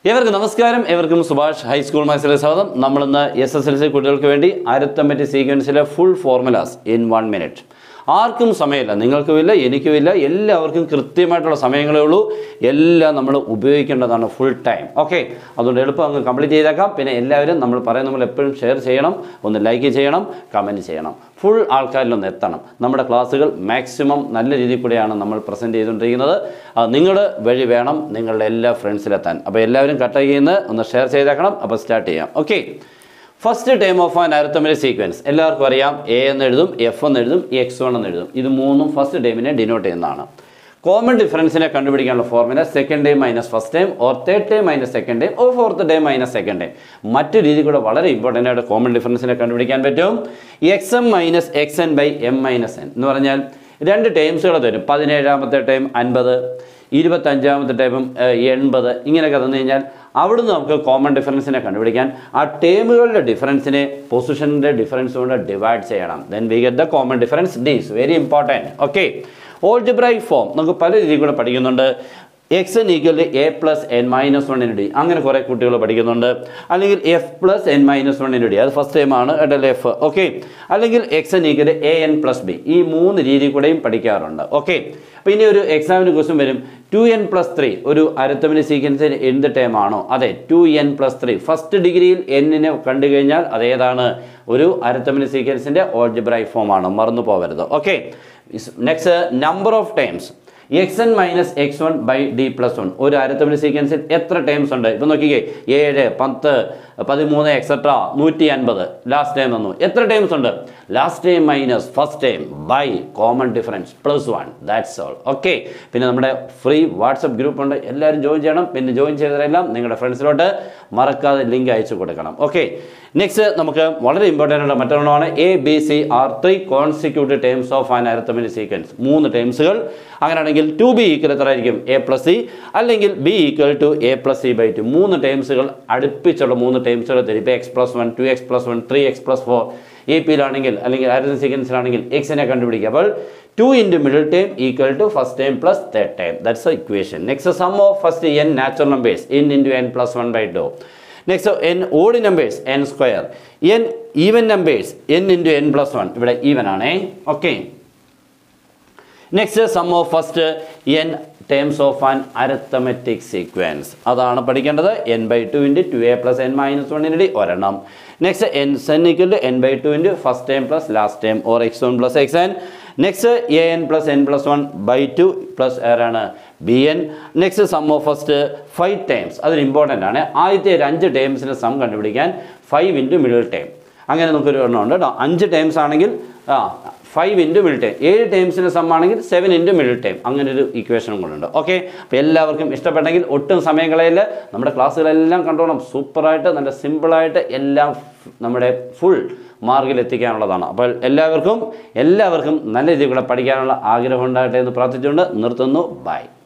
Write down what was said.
ഏവർക്കും നമസ്കാരം ഏവർക്കും സുഭാഷ് ഹൈസ്കൂൾ മത്സരത്തിലേക്ക് സ്വാഗതം നമ്മളിന്ന് എസ് എസ് എൽ സി കുട്ടികൾക്ക് വേണ്ടി അരിത്തമെറ്റിക് സീക്വൻസിലെ full formulas in one minute ആർക്കും സമയമില്ല നിങ്ങൾക്കുമില്ല എനിക്കുമില്ല എല്ലാവർക്കും കൃത്യമായിട്ടുള്ള സമയങ്ങളേ ഉള്ളൂ എല്ലാം നമ്മൾ ഉപയോഗിക്കേണ്ടതാണ് ഫുൾ ടൈം ഓക്കെ അതുകൊണ്ട് എളുപ്പം അങ്ങ് കംപ്ലീറ്റ് ചെയ്തേക്കാം പിന്നെ എല്ലാവരും നമ്മൾ പറയുന്ന നമ്മൾ എപ്പോഴും ഷെയർ ചെയ്യണം ഒന്ന് ലൈക്ക് ചെയ്യണം കമൻറ്റ് ചെയ്യണം ഫുൾ ആൾക്കാരിലൊന്ന് എത്തണം നമ്മുടെ ക്ലാസ്സുകൾ മാക്സിമം നല്ല രീതിയിൽ കൂടെയാണ് നമ്മൾ പ്രസൻറ്റ് ചെയ്തുകൊണ്ടിരിക്കുന്നത് നിങ്ങൾ വഴി വേണം നിങ്ങളുടെ എല്ലാ ഫ്രണ്ട്സിലെത്താൻ അപ്പോൾ എല്ലാവരും കട്ട് ചെയ്യുന്നത് ഒന്ന് ഷെയർ ചെയ്തേക്കണം അപ്പോൾ സ്റ്റാർട്ട് ചെയ്യാം okay first time of an അരിത്തമിലെ സീക്വൻസ് എല്ലാവർക്കും അറിയാം എ എന്ന് എഴുതും എഫ് എന്ന് എഴുതും എക്സ് വൺ എന്ന് എഴുതും ഇത് മൂന്നും ഫസ്റ്റ് ടൈമിനെ ഡിനോട്ട് ചെയ്യുന്നതാണ് കോമൺ ഡിഫറൻസിനെ കണ്ടുപിടിക്കാനുള്ള formula second time minus first time or third time minus second time or fourth time minus second time മറ്റു രീതി കൂടെ വളരെ ഇമ്പോർട്ടൻ്റ് ആയിട്ട് കോമൺ ഡിഫറൻസിനെ കണ്ടുപിടിക്കാൻ പറ്റും X M minus X N by M minus N എന്ന് പറഞ്ഞാൽ രണ്ട് ടൈംസുകൾ തരും പതിനേഴാമത്തെ ടൈം അൻപത് ഇരുപത്തഞ്ചാമത്തെ ടൈമും എൺപത് ഇങ്ങനെയൊക്കെ തന്നു കഴിഞ്ഞാൽ അവിടുന്ന് നമുക്ക് കോമൺ ഡിഫറൻസിനെ കണ്ടുപിടിക്കാൻ ആ ടേമുകളുടെ ഡിഫറൻസിനെ പൊസിഷൻ്റെ ഡിഫറൻസ് കൊണ്ട് ഡിവൈഡ് ചെയ്യണം then we get the common difference these very important okay algebraic form നമുക്ക് പല രീതിയിൽ കൂടെ പഠിക്കുന്നുണ്ട് X N equal to A plus N minus one in D അങ്ങനെ കുറേ കുട്ടികൾ പഠിക്കുന്നുണ്ട് അല്ലെങ്കിൽ F plus N minus one in D അത് ഫസ്റ്റ് ടൈമാണ് ഇടൽ എഫ് ഓക്കെ അല്ലെങ്കിൽ X N equal A N plus B ഈ മൂന്ന് രീതി കൂടെയും പഠിക്കാറുണ്ട് ഓക്കെ അപ്പോൾ ഇനി ഒരു എക്സാമിന് ക്വസ്റ്റ്യൻ വരും ടു എൻ പ്ലസ് ത്രീ ഒരു അരത്തമിന് സീക്വൻസിന് എന്ത് ടൈം ആണോ അതെ two N plus three first ഡിഗ്രിയിൽ എന്നിനെ കണ്ടു കഴിഞ്ഞാൽ അതേതാണ് ഒരു അരത്തമിന് സീക്വൻസിൻ്റെ ഓൾജിബ്രൈ ഫോം ആണ് മറന്നു പോകരുത് okay next number of times X N minus X one by D plus one ഒരു അരത്തമിന് സീക്വൻസിൽ എത്ര ടൈംസ് ഉണ്ട് ഇപ്പം നോക്കിക്കേ ഏഴ് പത്ത് പതിമൂന്ന് എക്സെട്ര നൂറ്റി അൻപത് ലാസ്റ്റ് ടൈം തന്നു എത്ര ടൈംസ് ഉണ്ട് last time minus first time by common difference plus one that's all okay പിന്നെ നമ്മുടെ ഫ്രീ വാട്സപ്പ് ഗ്രൂപ്പ് ഉണ്ട് എല്ലാവരും ജോയിൻ ചെയ്യണം പിന്നെ ജോയിൻ ചെയ്തതെല്ലാം നിങ്ങളുടെ ഫ്രണ്ട്സിലോട്ട് മറക്കാതെ ലിങ്ക് അയച്ചു കൊടുക്കണം ഓക്കെ നെക്സ്റ്റ് നമുക്ക് വളരെ ഇമ്പോർട്ടൻ്റ് ആയിട്ടുള്ള മറ്റൊരെണ്ണമാണ് A B C R three consecutive terms of an അരത്തമിന് സീക്വൻസ് മൂന്ന് ടേംസുകൾ അങ്ങനെയാണെങ്കിൽ ടു ബി ഈക്വൽ എത്ര ആയിരിക്കും എ പ്ലസ് സി അല്ലെങ്കിൽ B equal to A plus C by two മൂന്ന് ടേംസുകൾ അടുപ്പിച്ചുള്ള മൂന്ന് ടേംസുകൾ തരും ഇപ്പോൾ X plus one two X plus one three X plus four A പിയിലാണെങ്കിൽ അല്ലെങ്കിൽ അരത്തം സീക്വൻസിലാണെങ്കിൽ എക്സിനെ കണ്ടുപിടിക്കുക അപ്പോൾ two into middle time equal to first time plus third time that's equation next sum of first N natural numbers N into N plus one by two next N odd numbers N square N even numbers N into N plus one ഇവിടെ even ആണേ okay next sum of first N terms of an arithmetic sequence അതാണ് പഠിക്കേണ്ടത് N by two into two A plus N minus one into ഒരെണ്ണം next N സെൻ equal to N by two into first time plus last time or X one plus X N next A N plus N plus one by two plus ആരാണ് B N next sum of first five times അതൊരു important ആണ് ആദ്യത്തെ ഒരു അഞ്ച് ടൈംസിൻ്റെ sum കണ്ടുപിടിക്കാൻ five into middle time അങ്ങനെ നമുക്കൊരു എണ്ണം ഉണ്ട് കേട്ടോ അഞ്ച് ടൈംസ് ആണെങ്കിൽ ആ ഫൈവ് ഇൻറ്റു മിഡിൽ ടൈം ഏഴ് ടൈംസിൻ്റെ സം ആണെങ്കിൽ സെവൻ ഇൻറ്റു മിഡിൽ ടൈം അങ്ങനെ ഒരു ഇക്വേഷനും കൂടെ ഓക്കെ അപ്പോൾ എല്ലാവർക്കും ഇഷ്ടപ്പെട്ടെങ്കിൽ ഒട്ടും സമയം കളയില്ല നമ്മുടെ ക്ലാസ്സുകളെല്ലാം കണ്ടോണം സൂപ്പറായിട്ട് നല്ല സിമ്പിളായിട്ട് എല്ലാം നമ്മുടെ ഫുൾ മാർക്കിൽ എത്തിക്കാനുള്ളതാണ് അപ്പോൾ എല്ലാവർക്കും എല്ലാവർക്കും നല്ല രീതിയിൽ കൂടെ പഠിക്കാനുള്ള ആഗ്രഹം ഉണ്ടാകട്ടെ എന്ന് പ്രാർത്ഥിച്ചുകൊണ്ട് നിർത്തുന്നു ബൈ